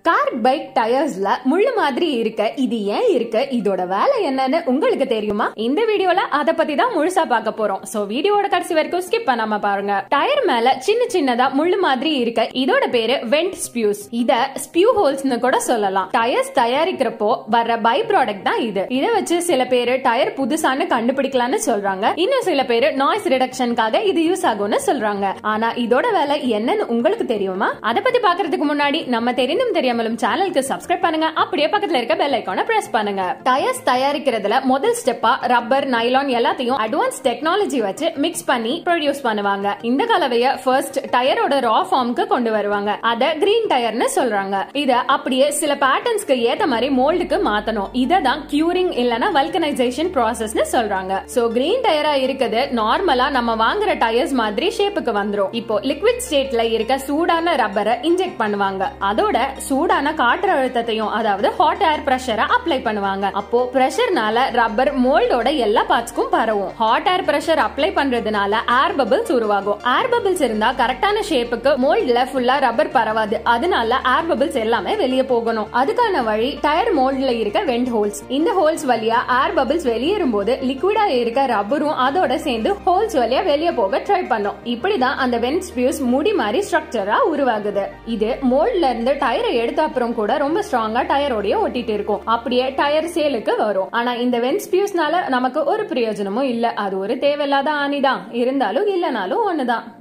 car bike டயர்ஸ்ல முள்ளு மாதிரி இருக்க இது ஏன் இருக்கு இதோட வேலை என்னன்னு உங்களுக்கு தெரியுமா இந்த வீடியோல அத பத்தி தான் முழுசா பார்க்க போறோம் சோ வீடியோட கடைசி வரைக்கும் ஸ்கிப் பண்ணாம பாருங்க டயர் மேல சின்ன சின்னதா முள்ளு மாதிரி இருக்க இதோட பேரு வெண்ட் ஸ்பியூஸ் இத ஸ்பியூ ஹோல்ஸ்னு கூட சொல்லலாம் டயர்ஸ் தயாரிக்கிறப்போ வர்ற பை ப்ராடக்ட் தான் இது இத வச்சு சில பேரு டயர் புதுசான்னு கண்டுபிடிக்கலாம்னு சொல்றாங்க இன்னும் சில பேரு நாய்ஸ் ரிடக்ஷனுக்காக இது யூஸ் ஆகும்னு சொல்றாங்க ஆனா இதோட வேலை என்னன்னு உங்களுக்கு தெரியுமா அத பத்தி பாக்குறதுக்கு முன்னாடி நம்ம தெரிந்தும் தெரியாமலும் சேனலுக்கு சப்ஸ்கிரைப் பண்ணுங்க அப்படியே பக்கத்துல இருக்க பெல் ஐக்கான பிரஸ் பண்ணுங்க டயர்ஸ் தயாரிக்கிறதுல முதல் ஸ்டெப்பா ரப்பர் நைலான் எல்லாத்தையும் அட்வான்ஸ் டெக்னாலஜி வச்சு மிக்ஸ் பண்ணி ப்ரொடியூஸ் பண்ணுவாங்க இந்த கலவைய ஃபர்ஸ்ட் டயரோட ரா ஃபார்முக்கு கொண்டு வருவாங்க அத கிரீன் டயர்னு சொல்றாங்க இத அப்படியே சில பேட்டர்ன்ஸ்க்கு ஏத்த மாதிரி மோல்டுக்கு மாத்தணும் இத தான் கியூரிங் இல்லனா வல்கனைசேஷன் ப்ராசஸ்னு சொல்றாங்க சோ கிரீன் டயரா இருக்குது நார்மலா நம்ம வாங்குற டயர்ஸ் மாதிரி ஷேப்புக்கு வந்துரும் இப்போ லிக்விட் ஸ்டேட்ல இருக்க சூடான ரப்பரை இன்ஜெக்ட் பண்ணுவாங்க அதோட சூடான காற்று அழுத்தத்தையும் அதாவது ஹாட் ஏர் பிரஷரை அப்ளை பண்ணுவாங்க அப்போ பிரஷர்னால ரப்பர் மோல்டோட எல்லா பார்ட்ஸ்க்கும் பரவும் ஹாட் ஏர் பிரஷர் அப்ளை பண்றதுனால ஏர் பபிள்ஸ் உருவாகும் ஏர் பபிள்ஸ் இருந்தா கரெக்டான ஷேப்புக்கு மோல்ட்ல ஃபுல்லா ரப்பர் பரவாது அதனால ஏர் பபிள்ஸ் எல்லாமே வெளியே போகணும் அதுக்கான வழி டயர் மோல்ட்ல இருக்க வெண்ட் ஹோல்ஸ் இந்த ஹோல்ஸ் வழியா ஏர் பபிள்ஸ் வெளியேறும் போது லிக்விடா இருக்க ரப்பரும் அதோட சேர்ந்து ஹோல்ஸ் வழியா வெளியே போக ட்ரை பண்ணும் இப்படிதான் அந்த வெண்ட் ஸ்பியூஸ் முடி மாதிரி ஸ்ட்ரக்சரா உருவாகுது இது மோல்ட்ல இருந்து டயரை எடுத்த அப்புறம் கூட ரொம்ப ஸ்ட்ராங்கா டயரோடய ஒட்டிட்டு இருக்கும் அப்படியே டயர் சேலுக்கு வரும் ஆனா இந்த வெண்ட் ஸ்பியூஸ்னால நமக்கு ஒரு பிரயோஜனமும் இல்ல அது ஒரு தேவையில்லாத ஆணிதான் இருந்தாலும் இல்லனாலும் ஒண்ணுதான்